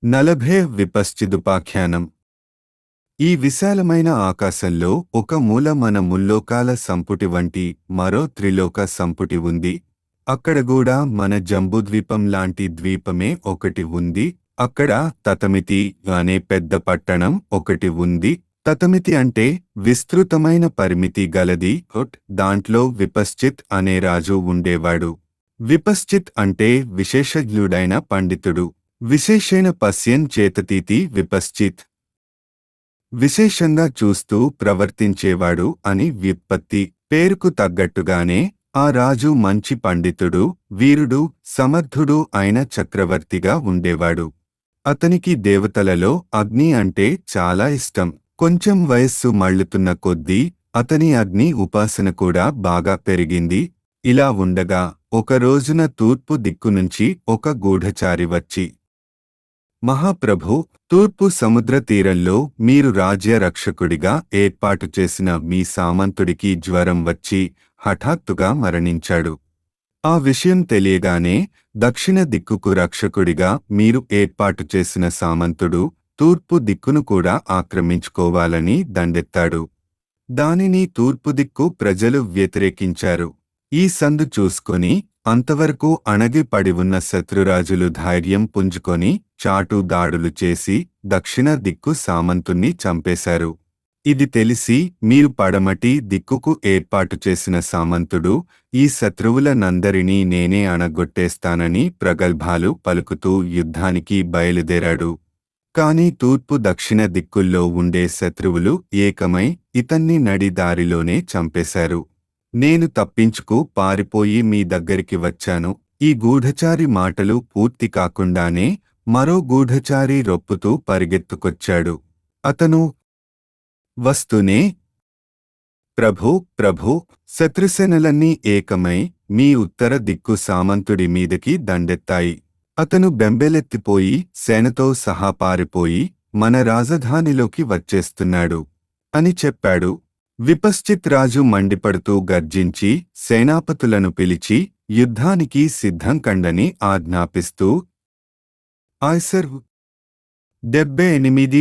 నలభే విపశ్చిదుపాఖ్యానం ఈ విశాలమైన ఆకాశంలో ఒక మూల మన ముల్లోకాల సంపుటి వంటి మరో త్రిలోక సంపుటి ఉంది అక్కడ కూడా మన జంబుద్వీపం లాంటి ద్వీపమే ఒకటి ఉంది అక్కడ తతమితి అనే పెద్ద పట్టణం ఒకటి ఉంది తతమితి అంటే విస్తృతమైన పరిమితి గలది హొట్ దాంట్లో విపశ్చిత్ అనే రాజు ఉండేవాడు విపశ్చిత్ అంటే విశేషజ్ఞుడైన పండితుడు విశేషేణ పశ్యన్ చేతతీతి విపశ్చిత్ విశేషంగా చూస్తూ ప్రవర్తించేవాడు అని వ్యుత్పత్తి పేరుకు తగ్గట్టుగానే ఆ రాజు మంచి పండితుడు వీరుడు సమర్థుడు అయిన చక్రవర్తిగా ఉండేవాడు అతనికి దేవతలలో అగ్ని అంటే చాలా ఇష్టం కొంచెం వయస్సు మళ్ళుతున్న కొద్దీ అతని అగ్ని ఉపాసన కూడా బాగా పెరిగింది ఇలా ఉండగా ఒక రోజున తూర్పు దిక్కు నుంచి ఒక గూఢచారి వచ్చి మహాప్రభు తూర్పు సముద్ర తీరంలో మీరు రాజ్య రక్షకుడిగా ఏర్పాటు చేసిన మీ సామంతుడికి జ్వరం వచ్చి హఠాత్తుగా మరణించాడు ఆ విషయం తెలియగానే దక్షిణ దిక్కుకు రక్షకుడిగా మీరు ఏర్పాటు చేసిన సామంతుడు తూర్పు దిక్కును కూడా ఆక్రమించుకోవాలని దండెత్తాడు దానిని తూర్పు దిక్కు ప్రజలు వ్యతిరేకించారు ఈ సందు చూసుకొని అంతవరకు అణగి పడి ఉన్న శత్రురాజులు ధైర్యం పుంజుకొని చాటు దాడులు చేసి దక్షిణ దిక్కు సామంతుణ్ణి చంపేశారు ఇది తెలిసి మీరు పడమటి దిక్కుకు ఏర్పాటు చేసిన సామంతుడు ఈ శత్రువులనందరినీ నేనే అణగొట్టేస్తానని ప్రగల్భాలు పలుకుతూ యుద్ధానికి బయలుదేరాడు కాని తూర్పు దక్షిణ దిక్కుల్లో ఉండే శత్రువులు ఏకమై ఇతన్ని నడిదారిలోనే చంపేశారు నేను తప్పించుకు పారిపోయి మీ దగ్గరికి వచ్చాను ఈ గూఢచారి మాటలు పూర్తి కాకుండానే మరో గూఢచారి రొప్పుతూ పరిగెత్తుకొచ్చాడు అతను వస్తూనే ప్రభు ప్రభు శత్రుసేనలన్నీ ఏకమై మీ ఉత్తర దిక్కు సామంతుడి మీదకి దండెత్తాయి అతను బెంబెలెత్తిపోయి సేనతో సహా పారిపోయి మన రాజధానిలోకి వచ్చేస్తున్నాడు అని చెప్పాడు విపశ్చిత్ రాజు మండిపడుతూ గర్జించి సేనాపతులను పిలిచి యుద్ధానికి సిద్ధం కండని ఆజ్ఞాపిస్తూ ఆయ్సర్ డెబ్బై ఎనిమిది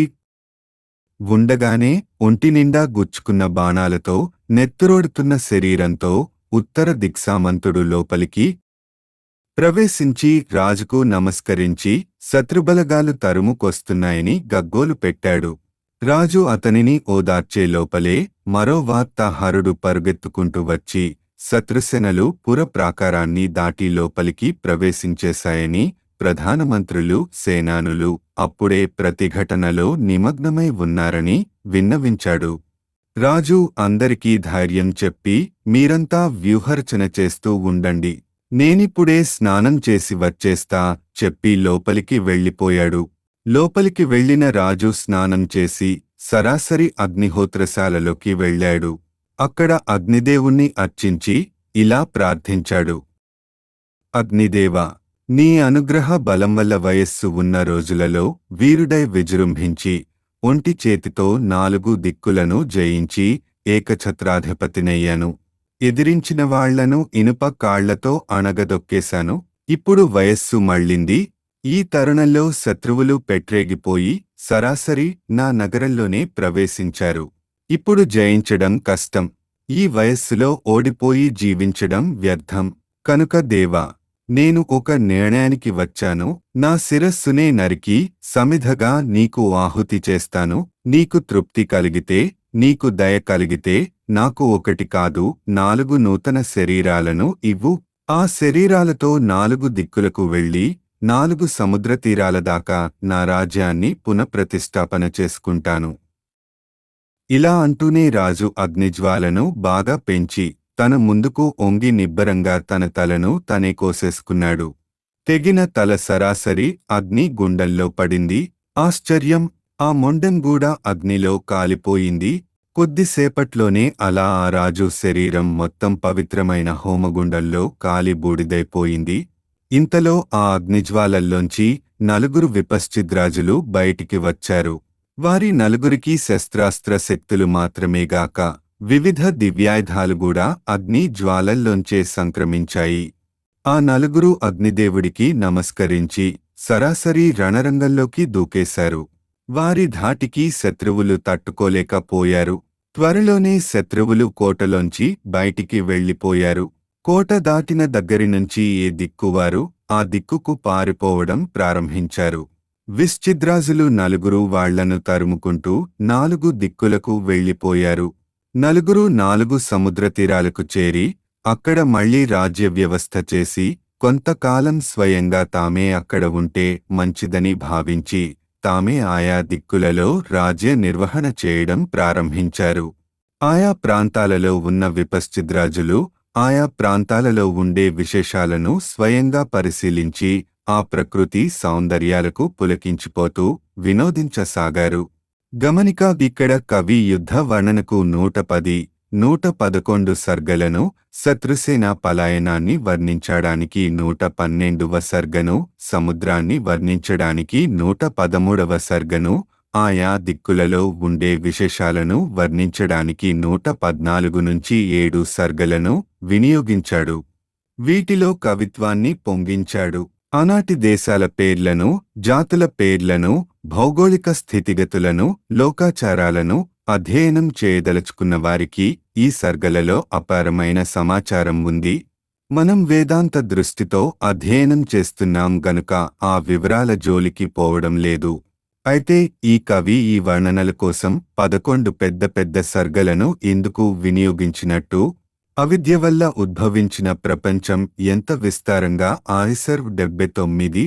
ఉండగానే ఒంటినిండా గుచ్చుకున్న బాణాలతో నెత్తురోడుతున్న శరీరంతో ఉత్తర దిక్సామంతుడు లోపలికి ప్రవేశించి రాజుకు నమస్కరించి శత్రుబలగాలు తరుముకొస్తున్నాయని గగ్గోలు పెట్టాడు రాజు అతనిని ఓదార్చే లోపలే మరో వార్తాహరుడు పరుగెత్తుకుంటూ వచ్చి శత్రుసేనలు పుర ప్రాకారాన్ని దాటి లోపలికి ప్రవేశించేశాయని ప్రధానమంత్రులు సేనానులు అప్పుడే ప్రతిఘటనలో నిమగ్నమై ఉన్నారని విన్నవించాడు రాజు అందరికీ ధైర్యం చెప్పి మీరంతా వ్యూహరచన చేస్తూ ఉండండి నేనిప్పుడే స్నానం చేసి వచ్చేస్తా చెప్పి లోపలికి వెళ్ళిపోయాడు లోపలికి వెళ్ళిన రాజు స్నానం చేసి సరాసరి అగ్నిహోత్రశాలలోకి వెళ్ళాడు అక్కడ అగ్నిదేవుణ్ణి అర్చించి ఇలా ప్రార్థించాడు అగ్నిదేవా నీ అనుగ్రహ బలం వల్ల వయస్సు ఉన్న రోజులలో వీరుడై విజృంభించి ఒంటి చేతితో నాలుగు దిక్కులను జయించి ఏకఛత్రాధిపతినయ్యాను ఎదిరించిన వాళ్లను ఇనుప కాళ్లతో అణగదొక్కేశాను ఇప్పుడు వయస్సు మళ్ళింది ఈ తరుణంలో శత్రువులు పెట్టరేగిపోయి సరాసరి నా నగరంలోనే ప్రవేశించారు ఇప్పుడు జయించడం కష్టం ఈ వయస్సులో ఓడిపోయి జీవించడం వ్యర్థం కనుక దేవా నేను ఒక నిర్ణయానికి వచ్చాను నా శిరస్సునే నరికి సమిధగా నీకు ఆహుతి చేస్తాను నీకు తృప్తి కలిగితే నీకు దయ కలిగితే నాకు ఒకటి కాదు నాలుగు నూతన శరీరాలను ఇవ్వు ఆ శరీరాలతో నాలుగు దిక్కులకు వెళ్ళి నాలుగు సముద్ర తీరాల దాకా నా రాజ్యాన్ని పునఃప్రతిష్ఠాపన చేసుకుంటాను ఇలా అంటూనే రాజు అగ్నిజ్వాలను బాగా పెంచి తన ముందుకు ఒంగి నిబ్బరంగా తన తలను తనే కోసేసుకున్నాడు తెగిన తల సరాసరి అగ్ని గుండంలో పడింది ఆశ్చర్యం ఆ మొండెం కూడా అగ్నిలో కాలిపోయింది కొద్దిసేపట్లోనే అలా ఆ రాజు శరీరం మొత్తం పవిత్రమైన హోమగుండంలో కాలి బూడిదైపోయింది ఇంతలో ఆ అగ్నిజ్వాలల్లోంచి నలుగురు విపశ్చిద్రాజులు బయటికి వచ్చారు వారి నలుగురికి శస్త్రాస్త్ర శక్తులు మాత్రమేగాక వివిధ దివ్యాయుధాలు కూడా అగ్ని జ్వాలల్లోంచే సంక్రమించాయి ఆ నలుగురు అగ్నిదేవుడికి నమస్కరించి సరాసరి రణరంగంలోకి దూకేశారు వారి ధాటికి శత్రువులు తట్టుకోలేకపోయారు త్వరలోనే శత్రువులు కోటలోంచి బయటికి వెళ్లిపోయారు కోట దాటిన దగ్గరి నుంచి ఏ దిక్కువారు ఆ దిక్కుకు పారిపోవడం ప్రారంభించారు విశ్చిద్రాజులు నలుగురు వాళ్లను తరుముకుంటూ నాలుగు దిక్కులకు వెళ్లిపోయారు నలుగురు నాలుగు సముద్ర తీరాలకు చేరి అక్కడ మళ్లీ రాజ్య వ్యవస్థ చేసి కొంతకాలం స్వయంగా తామే అక్కడ ఉంటే మంచిదని భావించి తామే ఆయా దిక్కులలో రాజ్య నిర్వహణ చేయడం ప్రారంభించారు ఆయా ప్రాంతాలలో ఉన్న విపశ్చిద్రాజులు ఆయా ప్రాంతాలలో ఉండే విశేషాలను స్వయంగా పరిశీలించి ఆ ప్రకృతి సౌందర్యాలకు పులకించిపోతూ వినోదించసాగారు గమనిక ఇక్కడ కవి యుద్ధ వర్ణనకు నూట పది నూట పదకొండు సర్గలను శత్రుసేన పలాయనాన్ని వర్ణించడానికి నూట పన్నెండవ సర్గను సముద్రాన్ని వర్ణించడానికి నూట పదమూడవ సర్గను ఆయా దిక్కులలో ఉండే విశేషాలను వర్ణించడానికి నూట పద్నాలుగు నుంచి ఏడు సర్గలను వినియోగించాడు వీటిలో కవిత్వాన్ని పొంగించాడు ఆనాటి దేశాల పేర్లను జాతుల పేర్లను భౌగోళిక స్థితిగతులను లోకాచారాలను అధ్యయనం చేయదలుచుకున్న వారికి ఈ సర్గలలో అపారమైన సమాచారం ఉంది మనం వేదాంత దృష్టితో అధ్యయనం చేస్తున్నాం గనుక ఆ వివరాల జోలికి పోవడం లేదు అయితే ఈ కవి ఈ వర్ణనల కోసం పదకొండు పెద్ద పెద్ద సర్గలను ఎందుకు వినియోగించినట్టు అవిద్య వల్ల ఉద్భవించిన ప్రపంచం ఎంత విస్తారంగా ఆయిసర్ డెబ్బై తొమ్మిది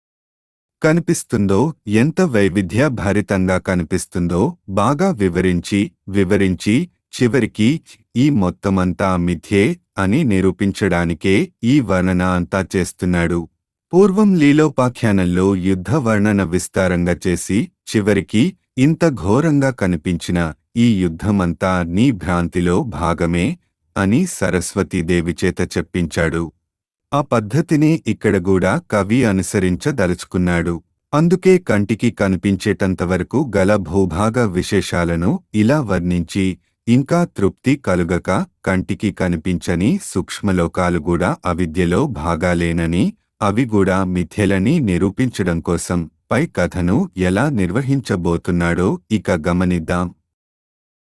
కనిపిస్తుందో ఎంత వైవిధ్య భరితంగా కనిపిస్తుందో బాగా వివరించి వివరించి చివరికి ఈ మొత్తమంతా మిథ్యే అని నిరూపించడానికే ఈ వర్ణన అంతా చేస్తున్నాడు పూర్వం లీలోపాఖ్యానంలో యుద్ధ వర్ణన విస్తారంగా చేసి చివరికి ఇంత ఘోరంగా కనిపించిన ఈ యుద్ధమంతా నీ భ్రాంతిలో భాగమే అని సరస్వతీదేవి చేత చెప్పించాడు ఆ పద్ధతిని ఇక్కడ కూడా కవి అనుసరించదలుచుకున్నాడు అందుకే కంటికి కనిపించేటంతవరకు గల భూభాగ విశేషాలను ఇలా వర్ణించి ఇంకా తృప్తి కలుగక కంటికి కనిపించని సూక్ష్మలోకాలు కూడా అవిద్యలో భాగాలేనని అవి కూడా మిథ్యలని నిరూపించడం కోసం పై కథను ఎలా నిర్వహించబోతున్నాడో ఇక గమనిద్దాం